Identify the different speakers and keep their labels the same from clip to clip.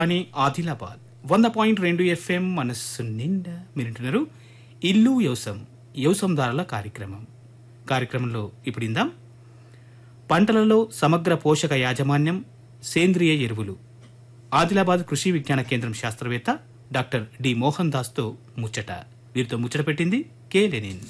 Speaker 1: అని ఆదిలాబాద్ వంద పాయింట్ రెండు ఎఫ్ఎం మనస్సు నిండా మీరింటున్నారు ఇల్లు వ్యవసం వ్యవసందారుల కార్యక్రమం కార్యక్రమంలో ఇప్పుడు ఇందాం పంటలలో సమగ్ర పోషక యాజమాన్యం సేంద్రియ ఎరువులు ఆదిలాబాద్ కృషి విజ్ఞాన కేంద్రం శాస్త్రవేత్త డాక్టర్ డి మోహన్ దాస్తో ముచ్చట వీరితో ముచ్చట పెట్టింది కే లెనిన్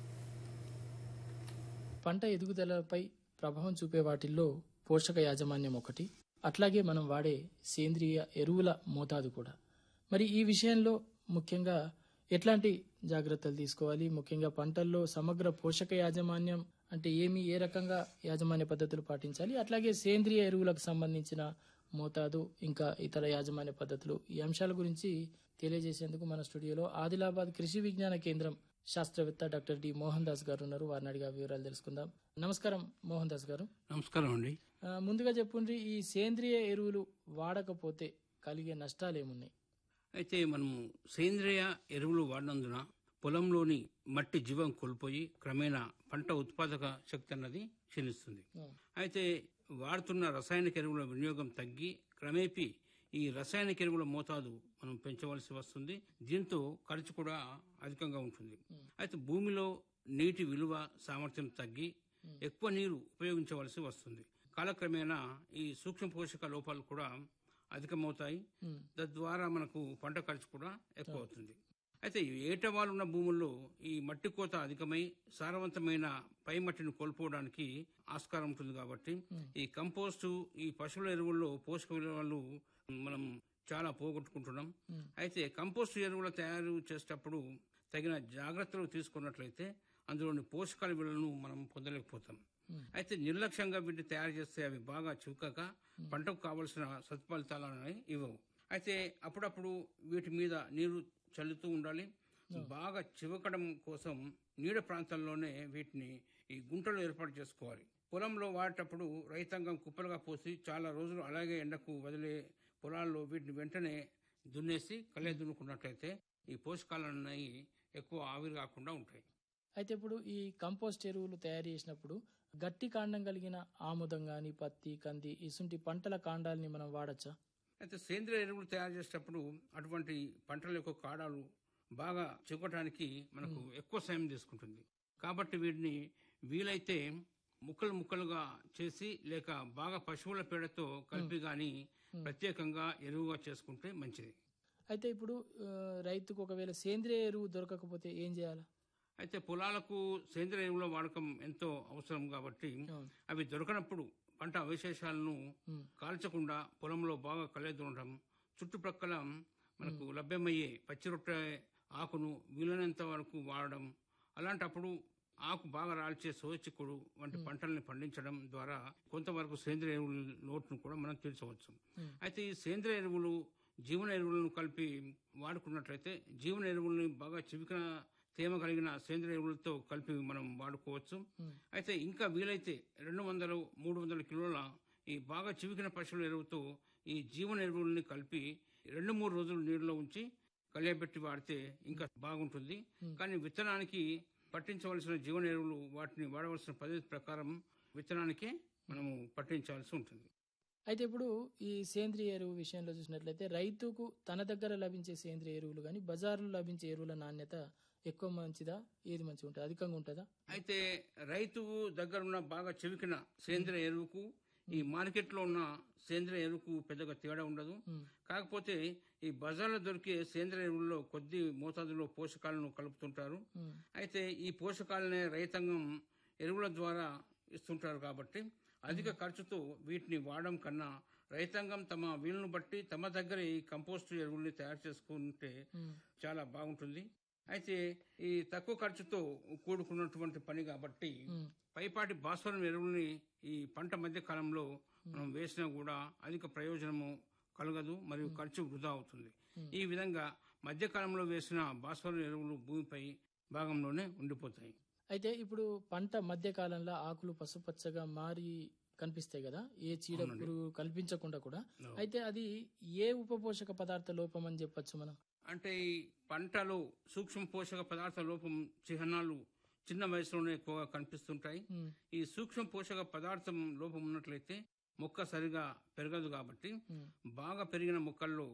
Speaker 2: పంట ఎదుగుదలపై ప్రభావం చూపే వాటిల్లో పోషక యాజమాన్యం ఒకటి అట్లాగే మనం వాడే సేంద్రియ ఎరువుల మోతాదు కూడా మరి ఈ విషయంలో ముఖ్యంగా ఎట్లాంటి జాగ్రత్తలు తీసుకోవాలి ముఖ్యంగా పంటల్లో సమగ్ర పోషక యాజమాన్యం అంటే ఏమి ఏ రకంగా యాజమాన్య పద్ధతులు పాటించాలి అట్లాగే సేంద్రియ ఎరువులకు సంబంధించిన మోతాదు ఇంకా ఇతర యాజమాన్య పద్ధతులు ఈ అంశాల గురించి తెలియజేసేందుకు మన స్టూడియోలో ఆదిలాబాద్ కృషి విజ్ఞాన కేంద్రం శాస్త్రవేత్త డాక్టర్ డి మోహన్ దాస్ గారు ఉన్నారు వారిని అడిగా వివరాలు తెలుసుకుందాం నమస్కారం మోహన్ దాస్ గారు
Speaker 3: నమస్కారం అండి
Speaker 2: ఆ, ముందుగా చెప్పుండ్రి ఈ సేంద్రియ ఎరువులు వాడకపోతే కలిగే నష్టాలు ఏమున్నాయి
Speaker 3: అయితే మనము సేంద్రియ ఎరువులు వాడినందున పొలంలోని మట్టి జీవం కోల్పోయి క్రమేణా పంట ఉత్పాదక శక్తి అన్నది క్షీణిస్తుంది
Speaker 2: ఆ,
Speaker 3: అయితే వాడుతున్న రసాయనిక ఎరువుల వినియోగం తగ్గి క్రమేపీ ఈ రసాయనిక ఎరువుల మోతాదు మనం పెంచవలసి వస్తుంది దీంతో ఖర్చు కూడా అధికంగా ఉంటుంది అయితే భూమిలో నీటి విలువ సామర్థ్యం తగ్గి ఎక్కువ నీరు ఉపయోగించవలసి వస్తుంది కాలక్రమేణా ఈ సూక్ష్మ పోషక లోపాలు కూడా అధికమవుతాయి
Speaker 2: ఉమ్,
Speaker 3: తద్వారా మనకు పంట ఖర్చు కూడా ఎక్కువ అవుతుంది అయితే ఏటవాలు ఉన్న భూముల్లో ఈ మట్టి కోత అధికమై సారవంతమైన పై మట్టిని కోల్పోవడానికి ఆస్కారం ఉంటుంది కాబట్టి ఈ కంపోస్టు ఈ పశువుల ఎరువుల్లో పోషక విలువలు మనం చాలా పోగొట్టుకుంటున్నాం
Speaker 2: ఉమ్.
Speaker 3: అయితే కంపోస్టు ఎరువుల తయారు చేసేటప్పుడు తగిన జాగ్రత్తలు తీసుకున్నట్లయితే అందులోని పోషకాల విలువలను మనం పొందలేకపోతాం
Speaker 2: ఉమ్.
Speaker 3: అయితే నిర్లక్ష్యంగా వీటిని తయారు చేస్తే అవి బాగా చివుకక పంటకు కావలసిన సత్ఫలితాలను ఇవ్వవు అయితే అప్పుడప్పుడు వీటి మీద నీరు చల్లుతూ ఉండాలి బాగా చివకడం కోసం నీడ ప్రాంతాల్లోనే వీటిని ఈ గుంటలు ఏర్పాటు చేసుకోవాలి పొలంలో వాడేటప్పుడు రైతాంగం కుప్పలుగా పోసి చాలా రోజులు అలాగే ఎండకు వదిలే పొలాల్లో వీటిని వెంటనే దున్నేసి కళ్ళే దున్నుకున్నట్లయితే ఈ పోషకాలు అనేవి ఎక్కువ ఆవిరి కాకుండా ఉంటాయి
Speaker 2: అయితే ఇప్పుడు ఈ కంపోస్ట్ ఎరువులు తయారు చేసినప్పుడు గట్టి కాండం కలిగిన ఆముదం గాని పత్తి కంది ఇసుంటి పంటల కాండాలని మనం వాడచ్చా
Speaker 3: అయితే సేంద్రియ ఎరువులు తయారు చేసేటప్పుడు అటువంటి పంటల యొక్క కాడాలు బాగా చిక్కటానికి మనకు ఎక్కువ సమయం తీసుకుంటుంది కాబట్టి వీటిని వీలైతే ముక్కలు ముక్కలుగా చేసి లేక బాగా పశువుల పేడతో కలిపి గాని ప్రత్యేకంగా ఎరువుగా చేసుకుంటే మంచిది
Speaker 2: అయితే ఇప్పుడు ఆ, రైతుకు ఒకవేళ సేంద్రియ ఎరువు దొరకకపోతే ఏం చేయాలి
Speaker 3: అయితే పొలాలకు సేంద్రియ ఎరువుల వాడకం ఎంతో అవసరం కాబట్టి
Speaker 2: అవును.
Speaker 3: అవి దొరకనప్పుడు పంట అవశేషాలను
Speaker 2: ఉమ్,
Speaker 3: కాల్చకుండా పొలంలో బాగా కలెదూడటం చుట్టుప్రక్కల మనకు లభ్యమయ్యే పచ్చి రొట్టె ఆకును వీలైనంత వరకు వాడడం అలాంటప్పుడు ఆకు బాగా రాల్చే సోచిక్కుడు వంటి పంటల్ని పండించడం ద్వారా కొంతవరకు సేంద్రియ ఎరువుల లోటును కూడా మనం తీర్చవచ్చు
Speaker 2: ఉమ్.
Speaker 3: అయితే ఈ సేంద్రియ ఎరువులు జీవన ఎరువులను కలిపి వాడుకున్నట్లయితే జీవన ఎరువుల్ని బాగా చివికిన తేమ కలిగిన సేంద్రియ ఎరువులతో కలిపి మనం వాడుకోవచ్చు
Speaker 2: ఉమ్,
Speaker 3: అయితే ఇంకా వీలైతే రెండు వందలు మూడు వందల కిలోల ఈ బాగా చివికిన పశువుల ఎరువుతో ఈ జీవన ఎరువుల్ని కలిపి రెండు మూడు రోజులు నీటిలో ఉంచి కలియబెట్టి వాడితే ఇంకా బాగుంటుంది కానీ విత్తనానికి పట్టించవలసిన జీవన ఎరువులు వాటిని వాడవలసిన పద్ధతి ప్రకారం విత్తనానికే మనము పట్టించాల్సి ఉంటుంది
Speaker 2: అయితే ఇప్పుడు ఈ సేంద్రియ ఎరువు విషయంలో చూసినట్లయితే రైతుకు తన దగ్గర లభించే సేంద్రియ ఎరువులు కానీ బజార్లో లభించే ఎరువుల నాణ్యత ఎక్కువ మంచిదా ఏది మంచిగా ఉంటుంది అధికంగా ఉంటుందా
Speaker 3: అయితే రైతు దగ్గర ఉన్న బాగా చెవికిన సేంద్రియ ఎరువుకు ఈ మార్కెట్లో ఉన్న సేంద్రియ ఎరువుకు పెద్దగా తేడా ఉండదు
Speaker 2: ఉమ్,
Speaker 3: కాకపోతే ఈ బజార్లో దొరికే సేంద్రియ ఎరువుల్లో కొద్ది మోతాదులో పోషకాలను కలుపుతుంటారు
Speaker 2: ఉమ్,
Speaker 3: అయితే ఈ పోషకాలనే రైతాంగం ఎరువుల ద్వారా ఇస్తుంటారు కాబట్టి అధిక ఖర్చుతో వీటిని వాడడం కన్నా రైతాంగం తమ వీలును బట్టి తమ దగ్గర ఈ కంపోస్ట్ ఎరువుల్ని తయారు చేసుకుంటే
Speaker 2: ఉమ్,
Speaker 3: చాలా బాగుంటుంది అయితే ఈ తక్కువ ఖర్చుతో కూడుకున్నటువంటి పని కాబట్టి
Speaker 2: ఉమ్,
Speaker 3: పైపాటి భాస్వరం ఎరువుల్ని ఈ పంట మధ్య కాలంలో మనం వేసినా కూడా అధిక ప్రయోజనము కలగదు మరియు ఖర్చు వృధా అవుతుంది ఈ విధంగా మధ్యకాలంలో వేసిన భాస్వరం ఎరువులు భూమిపై భాగంలోనే ఉండిపోతాయి
Speaker 2: అయితే ఇప్పుడు పంట మధ్య కాలంలో ఆకులు పసుపచ్చగా మారి కనిపిస్తాయి కదా ఏ చీడ పురుగు కల్పించకుండా కూడా అయితే అది ఏ ఉపపోషక పదార్థ లోపం అని చెప్పొచ్చు మనం
Speaker 3: అంటే ఈ పంటలో సూక్ష్మ పోషక పదార్థ లోపం చిహ్నాలు చిన్న వయసులోనే ఎక్కువగా కనిపిస్తుంటాయి
Speaker 2: ఉమ్,
Speaker 3: ఈ సూక్ష్మ పోషక పదార్థం లోపం ఉన్నట్లయితే మొక్క సరిగా పెరగదు కాబట్టి
Speaker 2: ఉమ్,
Speaker 3: బాగా పెరిగిన మొక్కల్లో